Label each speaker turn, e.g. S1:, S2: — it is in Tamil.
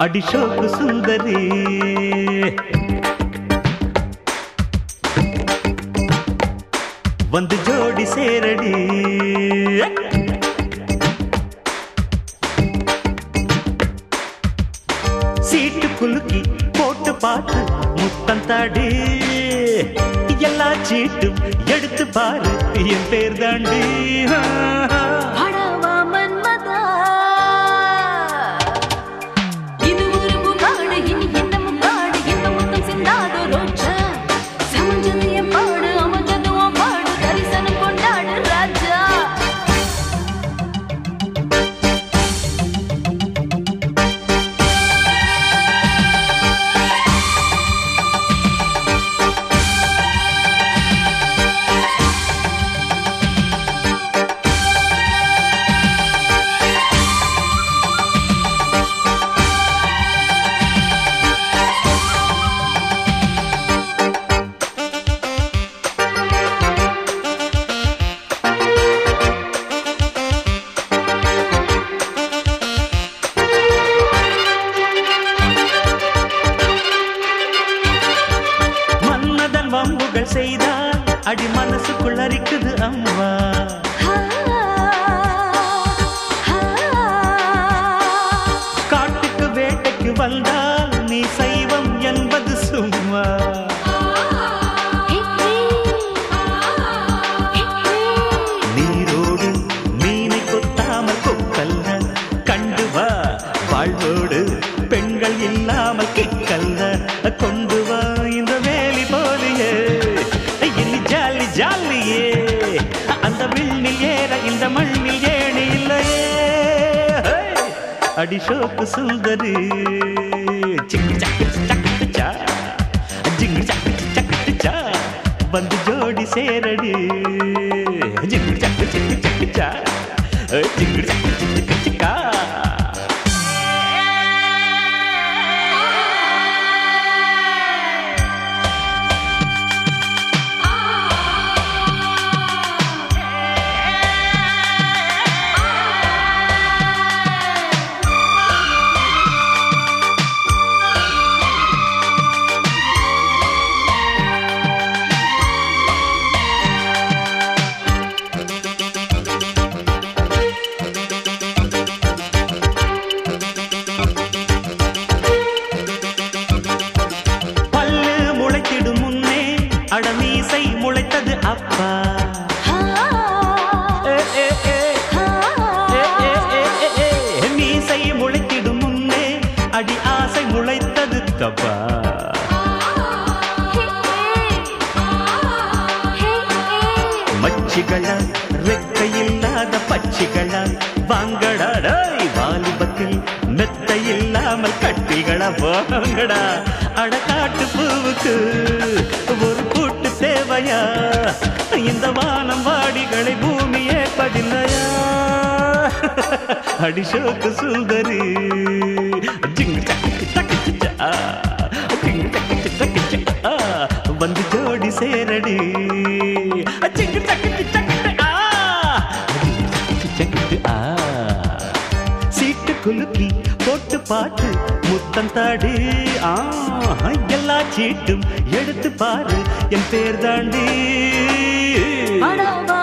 S1: அடிஷோக்கு சுந்தரி வந்து ஜோடி சேரடி சீட்டு குலுக்கி போட்டு பார்த்து முத்தம் தாடி எல்லா சீட்டும் எடுத்து பாரு என் பேர் தாண்டி
S2: அடவா மன்மதா இது ஒரு முகாடு இனி என்ன முகாடு இந்த முத்தம் சிந்தாதோ ரோஜா சமஞ்சது என் பாடு அமஞ்சது உன் பாடு தரிசனம் கொண்டாடு ராஜா
S1: மன்மதன் வம்புகள் செய்தால் அடி மனசுக்குள் அரிக்குது அம்மா
S2: ஆ, ஆ,
S1: காட்டுக்கு வேட்டைக்கு வந்தால் நீ சைவம் என்பது சும்மா
S2: ஹே, ஹே, ஹே, ஹே.
S1: நீரோடு மீனை கொத்தாமல் கொக்கல்ல கண்டு வா வாழ்வோடு பெண்கள் இல்லாமல் கிக்கல்ல கொண்டு வா இந்த வேலி போலியே இனி ஜாலி ஜாலியே அந்த விண்ணில் ஏற இந்த மண்ணில் ஏணி இல்லையே ஹே! அடிஷோக்கு சுந்தரி சிக்கு சக்கு சக்கு சா ஜிங்கு சக்கு சக்கு சா வந்து ஜோடி சேரடி ஜிங்கு சக்கு சக்கு சக்கு சா ஜிங்கு சக்கு சக்கு சக்கா பல்லு முளைத்திடும் முன்னே அடமீசை முளைத்தது அப்பா
S2: ஆ,
S1: ஏ, ஏ, ஏ.
S2: ஆ,
S1: ஏ, ஏ, ஏ, ஏ, ஏ. மீசை முளைத்திடும் முன்னே அடி ஆசை முளைத்தது தப்பா
S2: ஹே, ஹே, ஹே.
S1: மச்சிகள ரெக்கையில்லாத பச்சிகள வாங்கடா டேய் வாலிபத்தில் மெத்த இல்லாமல் கட்டிகள வாங்கடா அடக்காட்டு பூவுக்கு ஒரு கூட்டு தேவையா இந்த வானம் வாடிகளை பூமி ஏற்பதில்லையா அடிஷோக்கு சுந்தரி ஜிங்கு சக்கு சக்கு சா ஜிங்கு சக்கு சக்கு சா வந்து ஜோடி சேரடி ஜிங்கு சக்கு சக்கு ஆ ஜிங்கு சக்கு ஆ சீட்டு குலுக்கி போட்டு பாட்டு முத்தம் தாடி ஆ எல்லா சீட்டும் எடுத்து பாரு என் பேர் தாண்டி
S2: அடவா